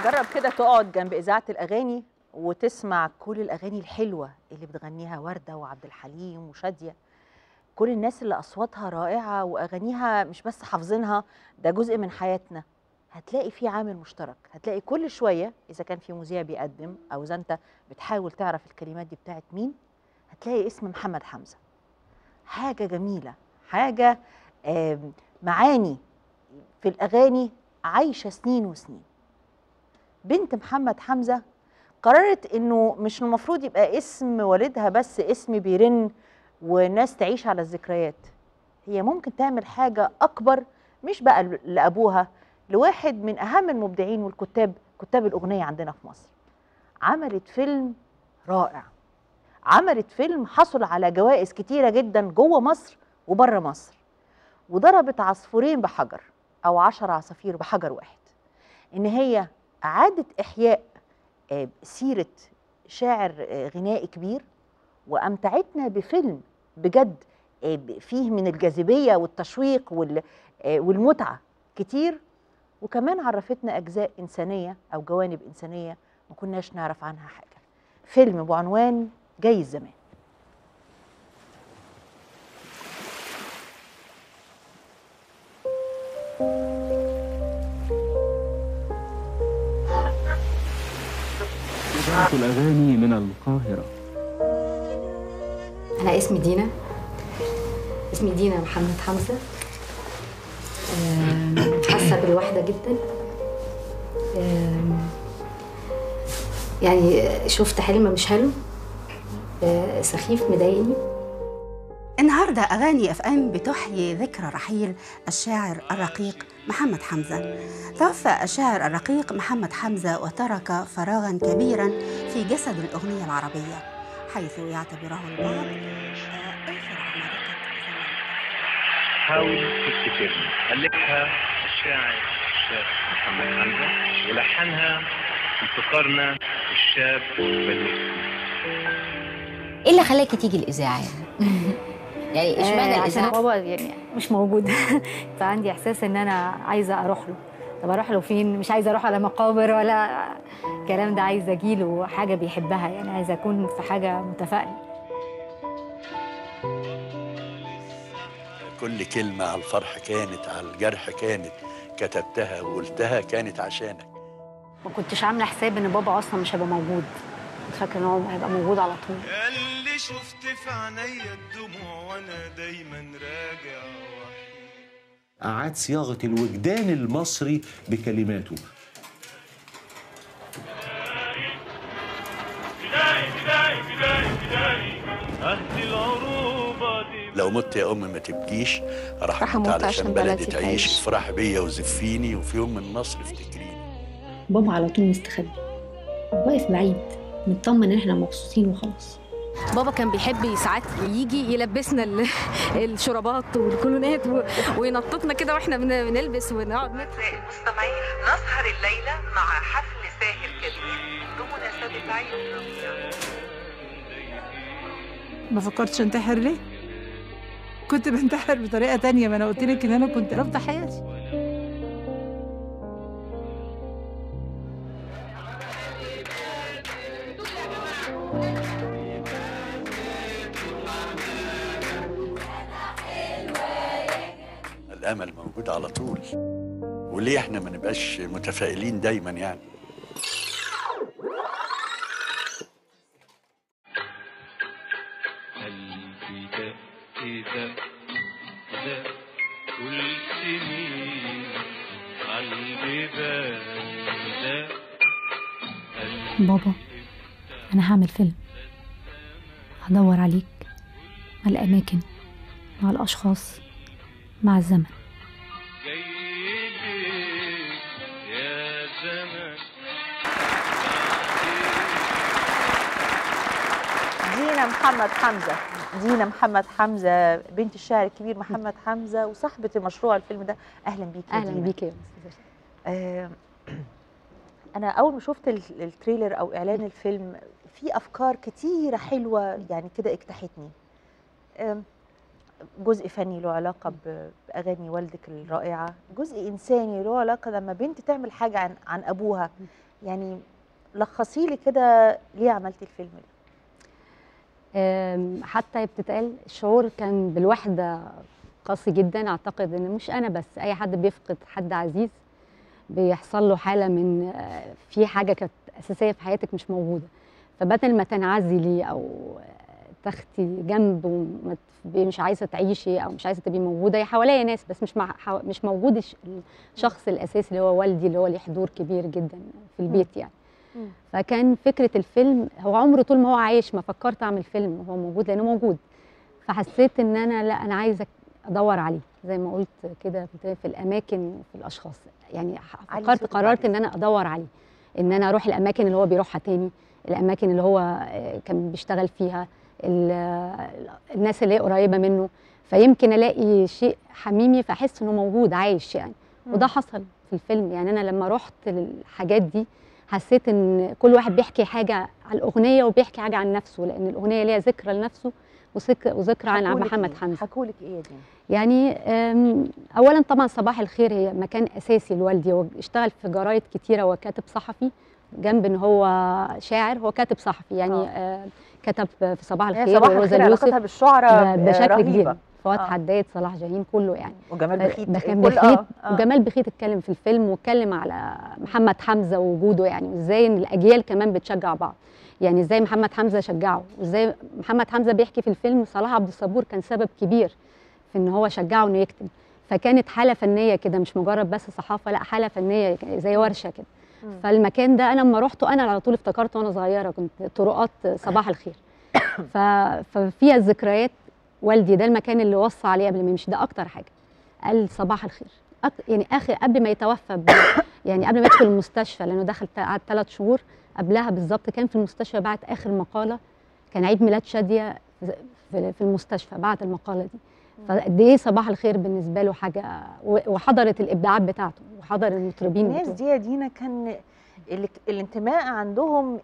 جرب كده تقعد جنب اذاعه الاغاني وتسمع كل الاغاني الحلوه اللي بتغنيها ورده وعبد الحليم وشاديه كل الناس اللي اصواتها رائعه واغانيها مش بس حافظينها ده جزء من حياتنا هتلاقي في عامل مشترك هتلاقي كل شويه اذا كان في مذيع بيقدم او اذا انت بتحاول تعرف الكلمات دي بتاعت مين هتلاقي اسم محمد حمزه حاجه جميله حاجه آم، معاني في الاغاني عايشه سنين وسنين بنت محمد حمزه قررت انه مش المفروض يبقى اسم والدها بس اسم بيرن والناس تعيش على الذكريات هي ممكن تعمل حاجه اكبر مش بقى ل- لابوها لواحد من اهم المبدعين والكتاب كتاب الاغنيه عندنا في مصر عملت فيلم رائع عملت فيلم حصل على جوائز كتيره جدا جوه مصر وبره مصر وضربت عصفورين بحجر او عشر عصافير بحجر واحد ان هي اعاده احياء آه، سيره شاعر آه، غنائي كبير وامتعتنا بفيلم بجد آه، ب- فيه من الجاذبيه والتشويق وال- آه، والمتعه كتير وكمان عرفتنا اجزاء انسانيه او جوانب انسانيه ما كناش نعرف عنها حاجه فيلم بعنوان جاي الزمان إذاعة الأغاني من القاهرة أنا اسمي دينا اسمي دينا محمد حمزة آم، حاسة بالوحدة جدا آم، يعني شفت حلم مش حلو آه، سخيف مضايقني النهارده أغاني اف ام بتحيي ذكرى رحيل الشاعر الرقيق محمد حمزة. توفى الشاعر الرقيق محمد حمزة وترك فراغا كبيرا في جسد الأغنية العربية حيث يعتبره البعض آه، آخر عمالقة زمن. حاول تفتكرني ألفها الشاعر الشاب محمد حمزة ولحنها موسيقارنا الشاب بليغ ايه اللي خلاكي تيجي الاذاعه يعني؟ يعني اشمعنى آه، عشان الاذاعه؟ بابا يعني مش موجود فعندي احساس ان انا عايزه اروح له طب اروح له فين مش عايزه اروح على مقابر ولا الكلام ده عايزه اجيله حاجه بيحبها يعني عايزه اكون في حاجه متفائله كل كلمة على الفرح كانت على الجرح كانت كتبتها وقلتها كانت عشانك ما كنتش عامله حساب ان بابا اصلا مش هيبقى موجود كنت فاكره ان هو هيبقى موجود على طول اللي شفت في عينيا الدموع وانا دايما راجع وحيد أعاد صياغة الوجدان المصري بكلماته أهدي العروبة دي لو مت يا أم ما تبكيش راح راح أموت أموت علشان عشان بلدي بلدي تعيش تعيش. افرح بيا وزفيني وفي يوم من مصر افتكريني بابا على طول مستخبي واقف بعيد مطمن ان احنا مبسوطين وخلاص بابا كان بيحب ساعات يجي يلبسنا ال- الشرابات والكولونات و- وينططنا كده واحنا بن- بنلبس ونقعد نضحك المستمعين نسهر الليلة مع حفل ساهر كبير بمناسبة عيد الربيع ما فكرتش انتحر ليه؟ كنت بنتحر بطريقة تانية ما أنا قلت لك إن أنا كنت رافضة حياتي الأمل موجود على طول وليه احنا ما نبقاش متفائلين دايما يعني قلبي دق دق دق قلت مين عالبيبان دق بابا انا هعمل فيلم هدور عليك مع الاماكن مع الاشخاص مع الزمن جاي ليك يا زمن دينا محمد حمزه دينا محمد حمزه بنت الشاعر الكبير محمد حمزه وصاحبه المشروع الفيلم ده اهلا بيكي يا اهلا دينا. بيك يا أستاذة. آه، انا اول ما شفت ال- التريلر او اعلان الفيلم في افكار كتيره حلوه يعني كده اجتاحتني آم، جزء فني له علاقه ب- باغاني والدك الرائعه جزء انساني له علاقه لما بنت تعمل حاجه عن عن ابوها يعني لخصي لي كده ليه عملتي الفيلم ده أم، حتى بتتقال الشعور كان بالوحدة قاسي جدا أعتقد إن مش أنا بس أي حد بيفقد حد عزيز بيحصل له حالة من آه، في حاجة كانت أساسية في حياتك مش موجودة فبدل ما تنعزلي أو آه، تاخدي جنب وما تبقي مش عايزة تعيشي أو مش عايزة تبقي موجودة هي حواليا ناس بس مش مع حو- مش موجود الش- الشخص الأساسي اللي هو والدي اللي هو ليه حضور كبير جدا في البيت يعني فكان فكره الفيلم هو عمره طول ما هو عايش ما فكرت اعمل فيلم هو موجود لانه موجود فحسيت ان انا لا انا عايزه ادور عليه زي ما قلت كده في في الاماكن وفي الاشخاص يعني علي فكرت صوتك قررت ان انا ادور عليه ان انا اروح الاماكن اللي هو بيروحها تاني الاماكن اللي هو آه، كان بيشتغل فيها ال- آه، الناس اللي هي قريبه منه فيمكن الاقي شيء حميمي فاحس انه موجود عايش يعني مم. وده حصل في الفيلم يعني انا لما رحت للحاجات دي حسيت ان كل واحد بيحكي حاجه عن الاغنيه وبيحكي حاجه عن نفسه لان الاغنيه ليها ذكرى لنفسه وذك- وذكرى عن عبد حكولك محمد إيه؟ حمزه حكولك ايه يا دينا يعني أم، اولا طبعا صباح الخير هي مكان اساسي لوالدي هو اشتغل في جرايد كتيره هو كاتب صحفي جنب ان هو شاعر هو كاتب صحفي يعني آه. كتب في صباح هي الخير صباح وروزا الخير اليوسف علاقتها بالشعراء ب- بشكل رهيبة. كبير فؤاد آه. حداد صلاح جاهين كله يعني وجمال ف- بخيت بخ- كل- بخيت آه، آه. وجمال بخيت اتكلم في الفيلم واتكلم على محمد حمزه ووجوده يعني وازاي ان الاجيال كمان بتشجع بعض يعني ازاي محمد حمزه شجعه وازاي محمد حمزه بيحكي في الفيلم صلاح عبد الصبور كان سبب كبير في ان هو شجعه انه يكتب فكانت حاله فنيه كده مش مجرد بس صحافه لا حاله فنيه زي ورشه كده مم. فالمكان ده انا لما رحته انا على طول افتكرته وانا صغيره كنت طرقات صباح الخير ف... ففيها ذكريات والدي ده المكان اللي وصى عليه قبل ما يمشي ده اكتر حاجه قال صباح الخير أك... يعني اخر قبل ما يتوفى ب... يعني قبل ما يدخل المستشفى لانه دخل تا- قعد ثلاث شهور قبلها بالظبط كان في المستشفى بعت اخر مقاله كان عيد ميلاد شاديه في في المستشفى بعت المقاله دي فقد ايه صباح الخير بالنسبه له حاجه و- وحضرت الابداعات بتاعته وحضر المطربين الناس بتوعه. دي يا دينا كان ال- الانتماء عندهم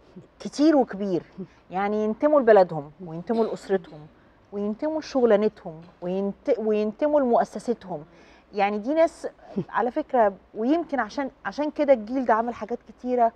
كتير وكبير يعني ينتموا لبلدهم وينتموا لاسرتهم وينتموا لشغلانتهم وينت... وينتموا لمؤسستهم يعني دي ناس على فكره ويمكن عشان عشان كده الجيل ده عمل حاجات كتيره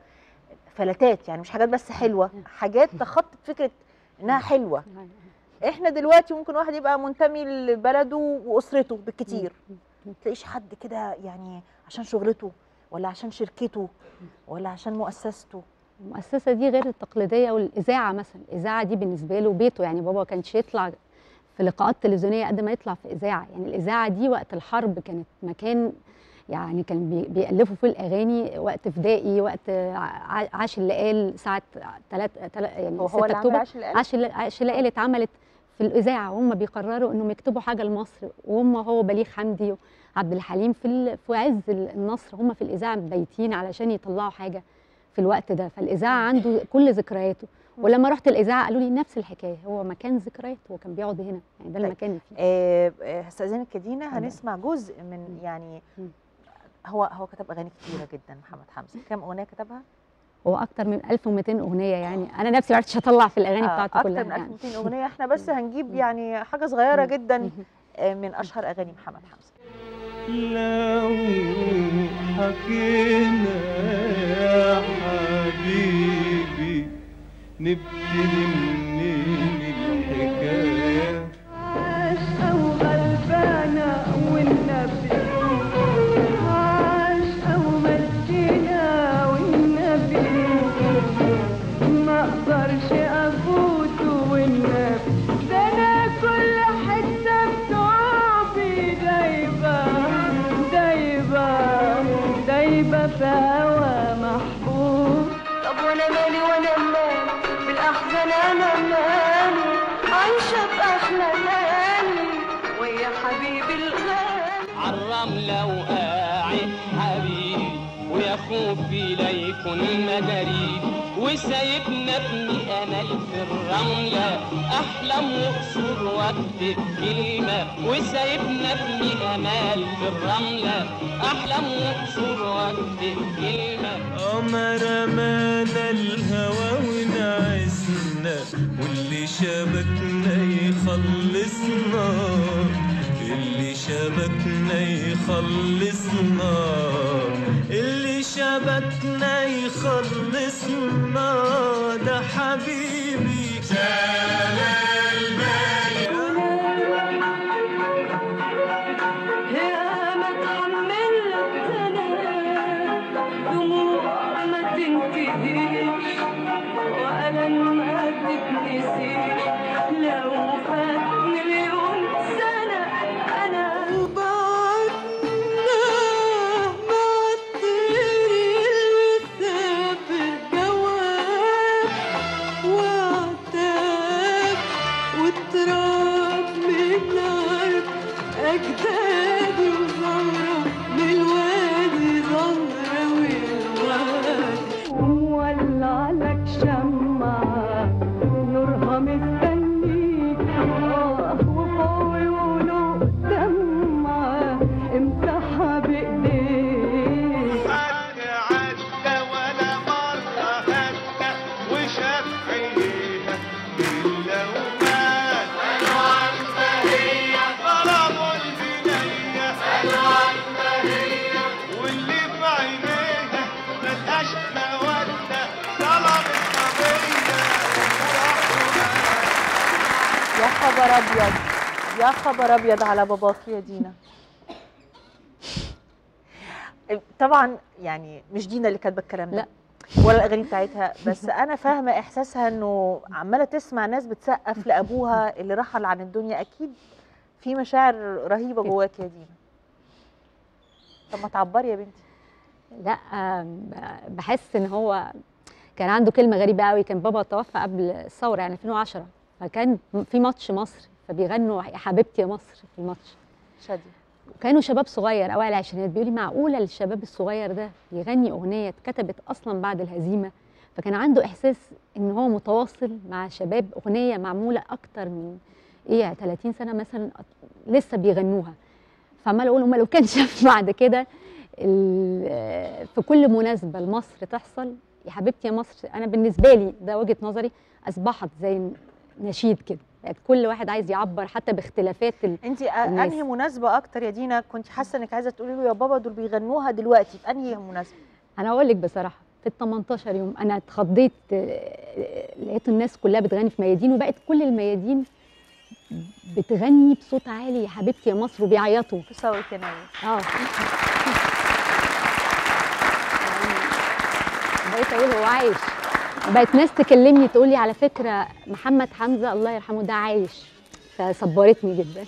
فلتات يعني مش حاجات بس حلوه حاجات تخطت فكره انها حلوه احنا دلوقتي ممكن واحد يبقى منتمي لبلده واسرته بالكتير تلاقيش حد كده يعني عشان شغلته ولا عشان شركته ولا عشان مؤسسته المؤسسه دي غير التقليديه والاذاعه مثلا الاذاعه دي بالنسبه له بيته يعني بابا ما كانش يطلع في لقاءات تلفزيونيه قد ما يطلع في اذاعه يعني الاذاعه دي وقت الحرب كانت مكان يعني كان بي- بيألفوا فيه الاغاني وقت فدائي وقت ع- عاش اللقال ساعه 3 يعني هو 6 هو اللي عمل اكتوبر عاش اللقال؟ عاش الل- عاش اللقال اتعملت في الاذاعه وهم بيقرروا انهم يكتبوا حاجه لمصر وهم هو بليغ حمدي وعبد الحليم في ال- في عز النصر هم في الاذاعه بايتين علشان يطلعوا حاجه في الوقت ده فالاذاعه عنده كل ذكرياته ولما رحت الاذاعه قالوا لي نفس الحكايه هو مكان ذكريات هو كان بيقعد هنا يعني ده المكان اللي فيه آه، آه، هستاذنك يا دينا هنسمع جزء من يعني هو هو كتب اغاني كتيره جدا محمد حمزه كم اغنيه كتبها هو اكتر من 1200 اغنيه يعني انا نفسي ما عرفتش اطلع في الاغاني آه، بتاعته كلها اكتر من يعني 1200 اغنيه احنا بس هنجيب يعني حاجه صغيره جدا آه، من اشهر اغاني محمد حمزه لو حكينا يا حبيبي نبتدي منين الحكاية عاشقة وغلبانة والنبي عاشقة ومسكينة والنبي ما اقدرش افوت والنبي ده انا كل حتة بتعبي دايبة دايبة دايبة في هوا محبوب طب وانا مالي وانا مالي بالاحزان انا مالي عايشة باحلى ليالي ويا حبيبي الغالي عالرملة وقاعد حبيبي ويا خوفي لا يكون مداري وسايبنا ابني امل في الرملة احلم واقصر واكتب كلمة وسايبنا ابني امل في الرملة احلم واقصر واكتب كلمة قمر رمانا الهوى ونعسنا واللي شبكنا يخلصنا اللي شبكنا يخلصنا اللي شبكنا يخلصنا ده حبيبي جلال يا ما تحملت انا دموع ما تنتهيش والم ما تتنسيش لو فات مليون سنه انا وبعدنا بعطير المسافر جواب وعتاب وتراب من نار أجدادي وزهرة بالوادي زهرة والوادي وولع لك شمعة نورها مستنيك آه وفوق عيونه دمعة امسحها بإيديك عدى ولا مرة هدى وشاف عينيها باللومات ألوان بهية ضربوا البنية ألوان بهية واللي في عينيها ملقاش مودة ظلمت يا خبر ابيض يا خبر ابيض على باباك يا دينا طبعا يعني مش دينا اللي كاتبه الكلام ده لا ولا الاغاني بتاعتها بس انا فاهمه احساسها انه عماله تسمع ناس بتسقف لابوها اللي رحل عن الدنيا اكيد في مشاعر رهيبه جواك يا دينا طب ما تعبري يا بنتي لا آم، بحس ان هو كان عنده كلمه غريبه قوي كان بابا توفى قبل الثوره يعني 2010 فكان في ماتش مصر فبيغنوا يا حبيبتي يا مصر في الماتش شادي وكانوا شباب صغير اوائل العشرينات بيقول لي معقوله الشباب الصغير ده يغني اغنيه اتكتبت اصلا بعد الهزيمه فكان عنده احساس ان هو متواصل مع شباب اغنيه معموله اكتر من ايه 30 سنه مثلا لسه بيغنوها فعمال اقول هم لو كان شاف بعد كده ال- في كل مناسبه لمصر تحصل يا حبيبتي يا مصر انا بالنسبه لي ده وجهه نظري اصبحت زي نشيد كده بقت كل واحد عايز يعبر حتى باختلافات ال- انت الناس. انهي مناسبه اكتر يا دينا كنت حاسه انك عايزه تقولي له يا بابا دول بيغنوها دلوقتي في انهي مناسبه انا اقول لك بصراحه في ال 18 يوم انا اتخضيت آه، لقيت الناس كلها بتغني في ميادين وبقت كل الميادين بتغني بصوت عالي يا حبيبتي يا مصر وبيعيطوا في ثوره يناير اه بقيت اقول هو عايش بقت ناس تكلمني تقول لي على فكره محمد حمزه الله يرحمه ده عايش فصبرتني جدا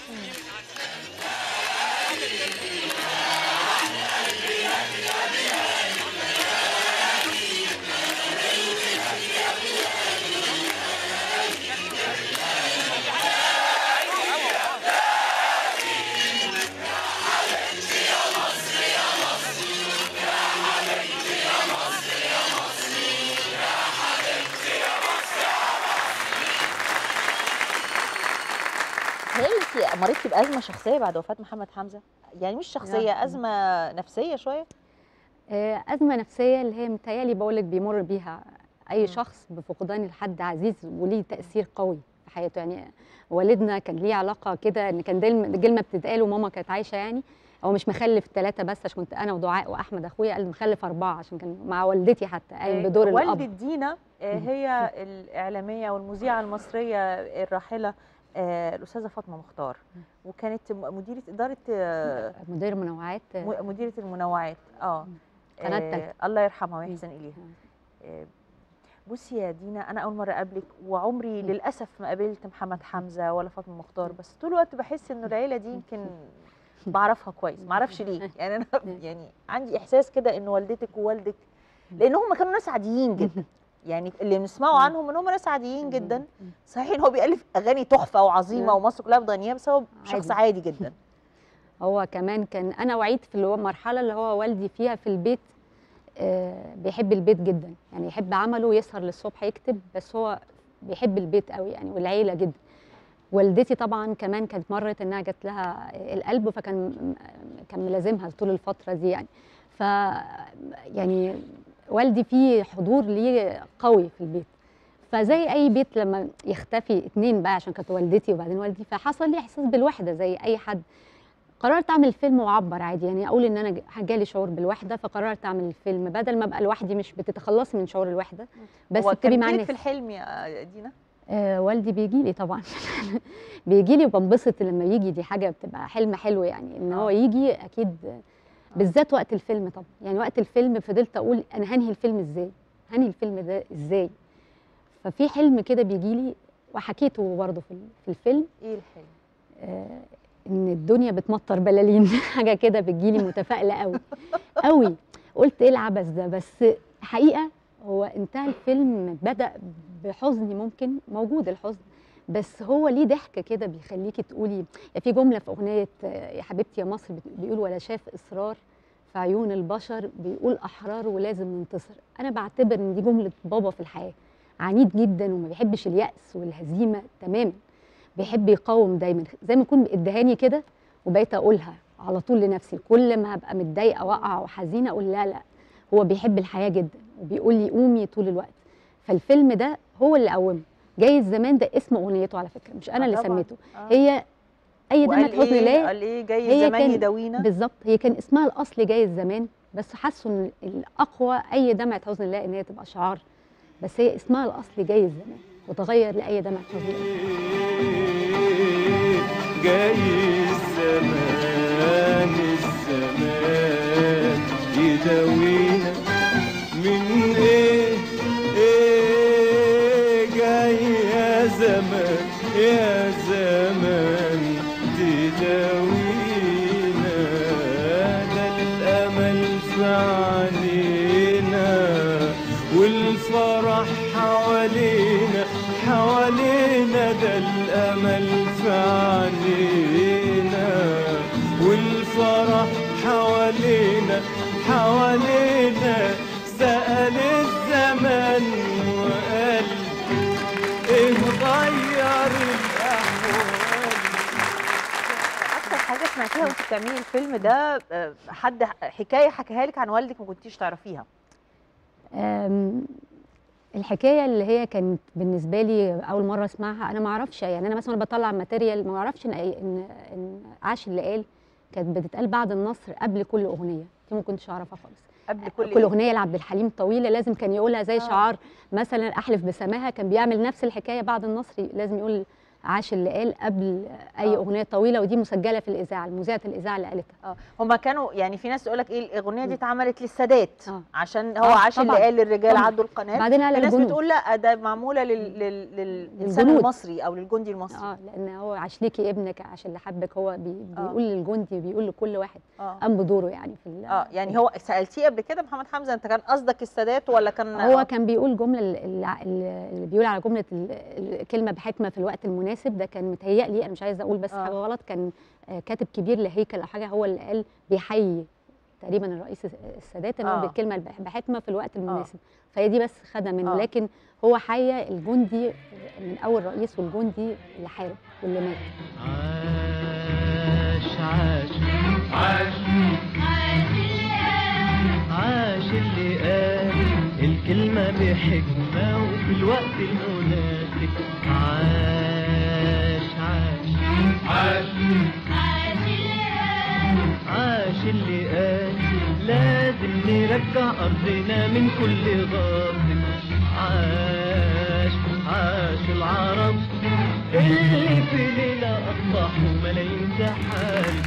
هل انت مريتي بازمه شخصيه بعد وفاه محمد حمزه يعني مش شخصيه لا. ازمه نفسيه شويه آه، أزمة نفسية اللي هي متهيألي بقول لك بيمر بيها أي شخص بفقدان لحد عزيز وليه تأثير قوي في حياته يعني والدنا كان ليه علاقة كده إن كان دايما الكلمة بتتقال وماما كانت عايشة يعني هو مش مخلف ثلاثة بس عشان كنت أنا ودعاء وأحمد أخويا قال مخلف أربعة عشان كان مع والدتي حتى قايم بدور والدة الأب دينا آه، هي الإعلامية والمذيعة المصرية الراحلة آه، الأستاذة فاطمة مختار وكانت م- مديرة إدارة آه، مدير منوعات م- مديرة المنوعات اه قناة آه، تالتة. الله يرحمها ويحسن إليها آه، بصي يا دينا أنا أول مرة أقابلك وعمري للأسف ما قابلت محمد حمزة ولا فاطمة مختار بس طول الوقت بحس إنه العيلة دي يمكن بعرفها كويس معرفش ليه يعني أنا يعني عندي إحساس كده إن والدتك ووالدك لأن هم كانوا ناس عاديين جدا يعني اللي بنسمعه عنهم ان هم ناس عاديين جدا صحيح ان هو بيالف اغاني تحفه وعظيمه نعم. ومصر كلها بتغنيها بس هو شخص عادي. عادي جدا هو كمان كان انا وعيت في اللي هو المرحله اللي هو والدي فيها في البيت آه، بيحب البيت جدا يعني يحب عمله يسهر للصبح يكتب بس هو بيحب البيت قوي يعني والعيله جدا والدتي طبعا كمان كانت مرت انها جات لها القلب فكان كان ملازمها طول الفتره دي يعني ف يعني والدي فيه حضور ليه قوي في البيت فزي اي بيت لما يختفي اتنين بقى عشان كانت والدتي وبعدين والدي فحصل لي احساس بالوحده زي اي حد فقررت اعمل فيلم واعبر عادي يعني اقول ان انا ج- جالي شعور بالوحده فقررت اعمل الفيلم بدل ما ابقى لوحدي مش بتتخلصي من شعور الوحده بس هو تبقي كان مع بيجيلك الناس في الحلم يا دينا آه والدي بيجي لي طبعا بيجي لي وبنبسط لما يجي دي حاجه بتبقى حلم حلو يعني ان هو يجي اكيد بالذات وقت الفيلم طبعا يعني وقت الفيلم فضلت اقول انا هنهي الفيلم ازاي هنهي الفيلم ده ازاي ففي حلم كده بيجي لي وحكيته برضه في ال- في الفيلم ايه الحلم آه ان الدنيا بتمطر بلالين حاجه كده بتجيلي متفائله قوي قوي قلت ايه العبث ده بس حقيقه هو انتهى الفيلم بدا بحزن ممكن موجود الحزن بس هو ليه ضحكه كده بيخليكي تقولي يعني في جمله في اغنيه آه، يا حبيبتي يا مصر بت- بيقول ولا شاف اصرار في عيون البشر بيقول احرار ولازم ننتصر انا بعتبر ان دي جمله بابا في الحياه عنيد جدا وما بيحبش اليأس والهزيمه تماما بيحب يقاوم دايما زي ما يكون ادهاني كده وبقيت اقولها على طول لنفسي كل ما هبقى متضايقه واقعه وحزينه اقول لا لا هو بيحب الحياه جدا وبيقول لي قومي طول الوقت فالفيلم ده هو اللي قومه جاي الزمان ده اسم اغنيته على فكره مش انا آه اللي طبعاً. سميته آه. هي اي وقال دمعه حزن إيه؟ لا قال إيه؟ جاي هي الزمان كان- يداوينا؟ بالظبط هي كان اسمها الاصل جاي الزمان بس حسوا ان الاقوى اي دمعه حزن لا ان هي تبقى شعار بس هي اسمها الاصل جاي الزمان وتغير لاي دمعه حزن جاي الزمان الزمان يداوينا من ايه ايه جاي يا زمان يا زمان تداوينا ده الامل في عينينا والفرح حوالينا حوالينا ده الامل في عينينا والفرح حوالينا حوالينا سأل الزمان وقال ايه غير الاحوال اكتر حاجه سمعتيها وانت بتعملي الفيلم ده آه، حد حكايه حكاها لك عن والدك ما كنتيش تعرفيها أم، الحكايه اللي هي كانت بالنسبه لي اول مره اسمعها انا ما اعرفش يعني انا مثلا بطلع ماتيريال ما اعرفش ان ان ان عاش اللي قال كانت بتتقال بعد النصر قبل كل اغنيه دي ما كنتش اعرفها خالص قبل كل كل إيه؟ اغنيه لعبد الحليم طويله لازم كان يقولها زي آه. شعار مثلا احلف بسماها كان بيعمل نفس الحكايه بعد النصر لازم يقول عاش اللي قال قبل اي آه. اغنيه طويله ودي مسجله في الاذاعه المذيعه الاذاعه اللي قالتها اه هما كانوا يعني في ناس تقول لك ايه الاغنيه دي اتعملت للسادات عشان هو آه، عاش اللي طبعاً. قال للرجال طبعاً. عدوا القناه بعدين قال في ناس للجنود. بتقول لا ده معموله لل... لل... للانسان للجنود. المصري او للجندي المصري اه لان هو عاش ليكي ابنك عشان اللي حبك هو بي آه. بيقول للجندي بيقول لكل واحد آه. قام بدوره يعني في ال- اه يعني هو سالتيه قبل كده محمد حمزه انت كان قصدك السادات ولا كان هو كان بيقول جمله ال- ال- ال- اللي بيقول على جمله ال- الكلمه بحكمه في الوقت المناسب ده كان متهيألي انا مش عايزه اقول بس آه. حاجه غلط كان آه، كاتب كبير لهيكل او حاجه هو اللي قال بيحيي تقريبا الرئيس السادات ان آه. هو بالكلمه الب- بحكمه في الوقت المناسب فهي دي بس خدها منه آه. لكن هو حيا الجندي من اول رئيس والجندي اللي حارب واللي مات عاش عاش عاش عاش اللي قال الكلمة بحكمة وفي الوقت المناسب عاش عاش عاش عاش اللي قال لازم نرجع أرضنا من كل غاصب عاش عاش العرب اللي في ليلة أصبحوا ملايين سحارب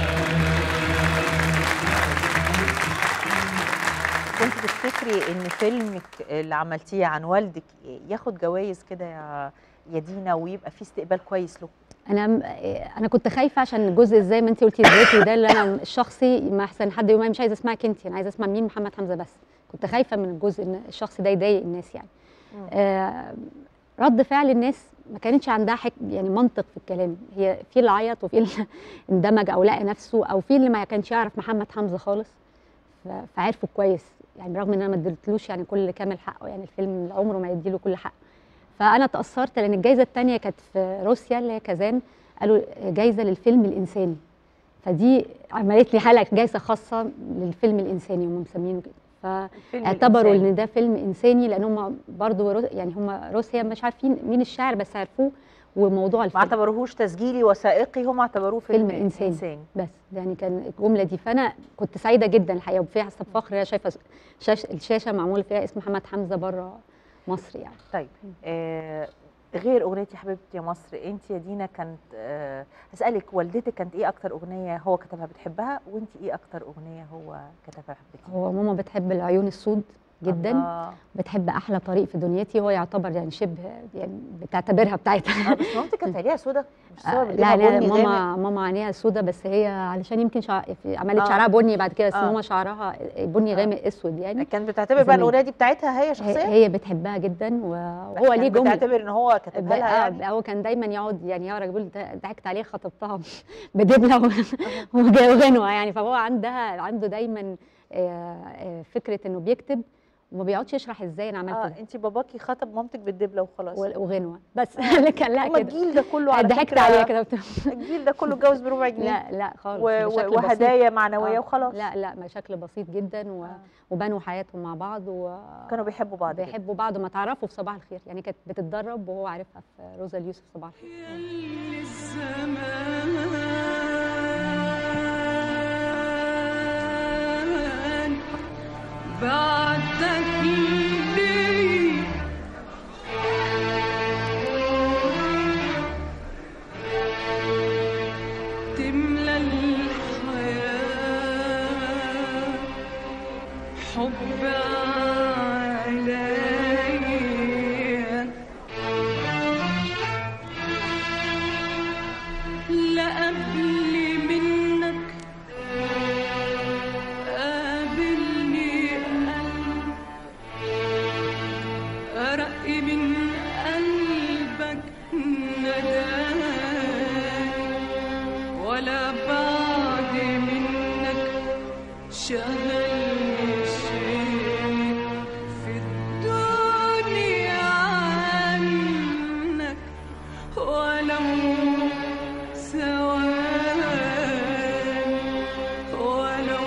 كنت تفتكري ان فيلمك اللي عملتيه عن والدك ياخد جوائز كده يا يا دينا ويبقى فيه استقبال كويس له انا انا كنت خايفه عشان الجزء زي ما انت قلتي الذاتي ده اللي انا الشخصي ما احسن حد يقول مش عايزه اسمعك انت انا عايزه اسمع مين محمد حمزه بس كنت خايفه من الجزء ان الشخص ده يضايق الناس يعني آه رد فعل الناس ما كانتش عندها حك يعني منطق في الكلام هي في اللي عيط وفي اللي اندمج او لقى نفسه او في اللي ما كانش يعرف محمد حمزه خالص ف- فعرفه كويس يعني رغم ان انا ما اديتلوش يعني كل كامل حقه يعني الفيلم عمره ما يديله كل حقه فانا اتاثرت لان الجائزه الثانيه كانت في روسيا اللي هي كازان قالوا جائزه للفيلم الانساني فدي عملت لي حلقه جائزه خاصه للفيلم الانساني هم مسمينه كده فاعتبروا إنساني. ان ده فيلم انساني لان هم برضو رو- يعني هم روسيا مش عارفين مين الشاعر بس عرفوه وموضوع ما الفيلم اعتبروهوش تسجيلي وثائقي هم اعتبروه فيلم, فيلم إنساني. إنساني. بس يعني كان الجمله دي فانا كنت سعيده جدا الحقيقه وفيها حسب فخر هي شايفه شاش الشاشه معمول فيها اسم محمد حمزه بره مصر يعني طيب آه غير اغنيه يا حبيبتي يا مصر انت يا دينا كانت آه هسالك والدتك كانت ايه اكتر اغنيه هو كتبها بتحبها وانت ايه اكتر اغنيه هو كتبها حبيتي هو ماما بتحب العيون السود جدا الله. بتحب احلى طريق في دنيتي هو يعتبر يعني شبه يعني بتعتبرها بتاعتها آه بس مامتك كانت عينيها سودا مش آه، صور لا بتجيبها لا بني ماما غامق؟ ماما عينيها سودا بس هي علشان يمكن شع... في- عملت آه. شعرها بني بعد كده بس آه. ماما شعرها بني غامق اسود يعني كانت بتعتبر بقى زمان. الاغنيه دي بتاعتها هي هي, شخصيا هي بتحبها جدا وهو كانت ليه جمله بتعتبر ان هو كتبها لها بقى- يعني هو كان دايما يقعد يعني يقرا يقول ده- ضحكت عليه خطبتها بدبله و- وجا- وغنوه يعني فهو عندها عنده دايما آه، آه، فكره انه بيكتب وما بيقعدش يشرح ازاي انا عملت اه ده انت باباكي خطب مامتك بالدبله وخلاص و- وغنوه بس اللي كان لا هما كده الجيل ده كله على ضحكت فكرة عليه كده الجيل ده كله اتجوز بربع جنيه لا لا خالص و- و- بشكل وهدايا بسيط. معنوية وخلاص. لا لا بشكل بسيط جدا و... وبنوا حياتهم مع بعض و... كانوا بيحبوا بعض جداً. بيحبوا بعض ما تعرفوا في صباح الخير يعني كانت بتتدرب وهو عارفها في روزا اليوسف صباح الخير الزمان بعدك لي تملى الحياة حب عليا لا قبل منك قابلني قلب أرق من قلبك نداني ولا بعد منك شغلني شيء في الدنيا عنك ولو ثواني ولو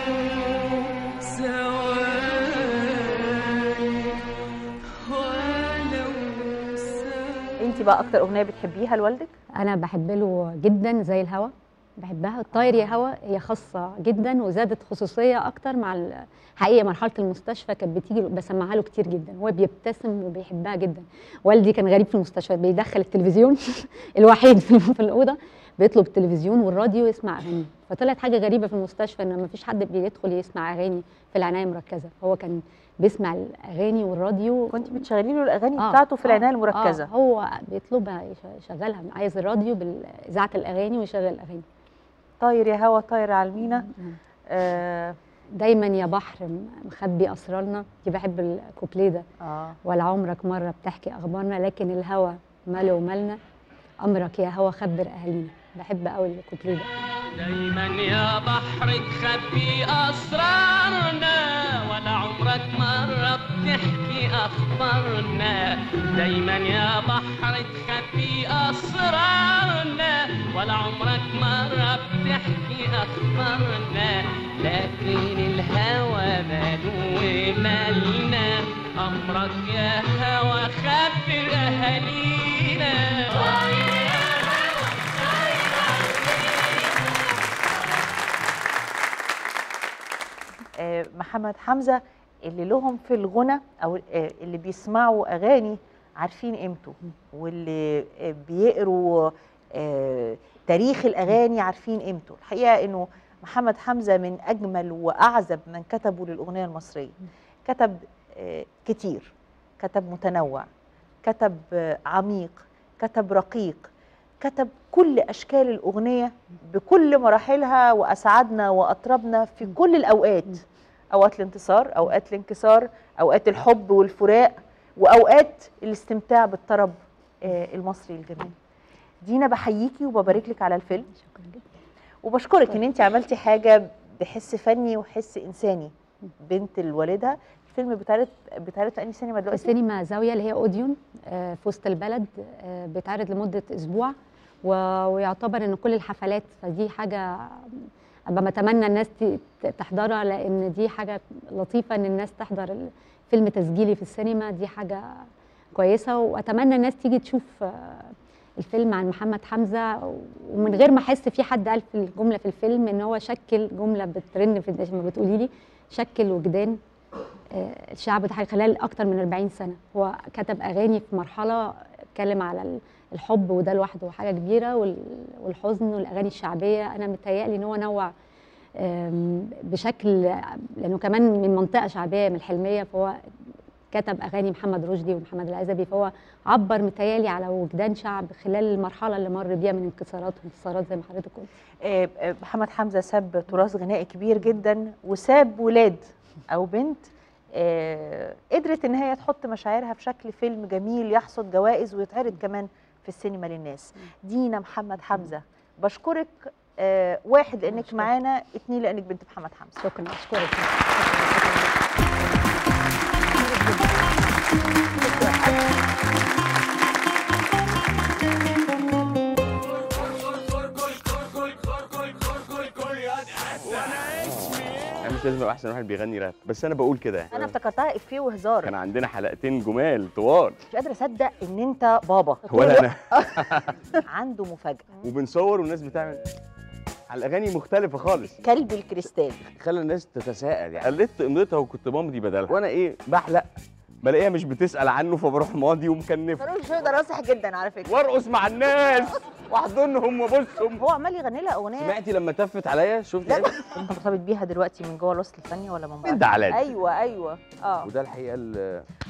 ثواني ولو ثواني انت بقى اكتر اغنيه بتحبيها لوالدك انا بحب له جدا زي الهوا بحبها الطاير يا هوا هي خاصه جدا وزادت خصوصيه اكتر مع ال- حقيقه مرحله المستشفى كانت بتيجي بسمعها له كتير جدا هو بيبتسم وبيحبها جدا والدي كان غريب في المستشفى بيدخل التلفزيون الوحيد في في الاوضه بيطلب التلفزيون والراديو يسمع اغاني فطلعت حاجه غريبه في المستشفى ان ما فيش حد بيدخل يسمع اغاني في العنايه المركزه هو كان بيسمع الاغاني والراديو كنت بتشغلي له الاغاني آه، بتاعته في آه، العنايه آه، المركزه هو بيطلبها يش- يشغلها عايز الراديو باذاعه الاغاني ويشغل الاغاني طاير يا هوا طاير على المينا آه دايما يا بحر م- مخبي اسرارنا دي بحب الكوبليه ده اه ولا عمرك مره بتحكي اخبارنا لكن الهوى ماله ومالنا امرك يا هوى خبر اهالينا بحب قوي الكوبليه ده دايما يا بحر تخبي اسرارنا ولا عمرك مره بتحكي اخبارنا دايما يا بحر تخبي اسرارنا ولا عمرك مره بتحكي اخبارنا لكن الهوى ماله مالنا امرك يا هوى خبر اهالينا آه، محمد حمزه اللي لهم في الغنى او آه، اللي بيسمعوا اغاني عارفين قيمته واللي آه، بيقروا آه، تاريخ الاغاني عارفين قيمته الحقيقه انه محمد حمزه من اجمل واعذب من كتبوا للاغنيه المصريه كتب آه، كتير كتب متنوع كتب آه، عميق كتب رقيق كتب كل اشكال الاغنيه بكل مراحلها واسعدنا واطربنا في كل الاوقات اوقات الانتصار اوقات الانكسار اوقات الحب والفراق واوقات الاستمتاع بالطرب آه، المصري الجميل دينا بحييكي وببارك لك على الفيلم شكرا جدا وبشكرك ان انت عملتي حاجه بحس فني وحس انساني بنت لوالدها الفيلم بيتعرض بيتعرض في انهي سينما في دلوقتي سينما زاويه اللي هي اوديون آه، في وسط البلد آه، بيتعرض لمده اسبوع و- ويعتبر ان كل الحفلات فدي حاجه ابقى بتمنى الناس ت- ت- تحضرها لان دي حاجه لطيفه ان الناس تحضر الفيلم تسجيلي في السينما دي حاجه كويسه واتمنى الناس تيجي تشوف آه، الفيلم عن محمد حمزه ومن غير ما احس في حد قال في الجمله في الفيلم ان هو شكل جمله بترن في زي ما بتقولي لي شكل وجدان آه، الشعب ده خلال اكتر من 40 سنه هو كتب اغاني في مرحله اتكلم على ال- الحب وده لوحده حاجه كبيره وال- والحزن والاغاني الشعبيه انا متهيألي ان هو نوع آم، بشكل لانه كمان من منطقه شعبيه من الحلميه فهو كتب اغاني محمد رشدي ومحمد العزبي فهو عبر متهيألي على وجدان شعب خلال المرحله اللي مر بيها من انكسارات وانتصارات زي ما حضرتك قلت آه، آه، محمد حمزه ساب تراث غنائي كبير جدا وساب ولاد او بنت آه، قدرت ان هي تحط مشاعرها في شكل فيلم جميل يحصد جوائز ويتعرض كمان في السينما للناس دينا محمد حمزه بشكرك آه، واحد لانك معانا اتنين لانك بنت محمد حمزه شكرا اشكرك انا مش لازم ابقى احسن واحد بيغني راب بس انا بقول كده انا افتكرتها افيه وهزار كان عندنا حلقتين جمال طوال مش قادره اصدق ان انت بابا ولا انا عنده مفاجاه وبنصور والناس بتعمل على الاغاني مختلفه خالص كلب الكريستال خلى الناس تتساءل يعني قلدت قيمتها وكنت بمضي بدلها وانا ايه بحلق بلاقيها مش بتسال عنه فبروح ماضي ومكنفه فاروق الشوي ده ناصح جدا على فكره وارقص مع الناس واحضنهم وابوسهم هو عمال يغني لها اغنيه سمعتي لما تفت عليا شفت انت مرتبط بيها دلوقتي من جوه الوسط الفني ولا من بره؟ من ده على ده. ايوه ايوه اه وده الحقيقه اللي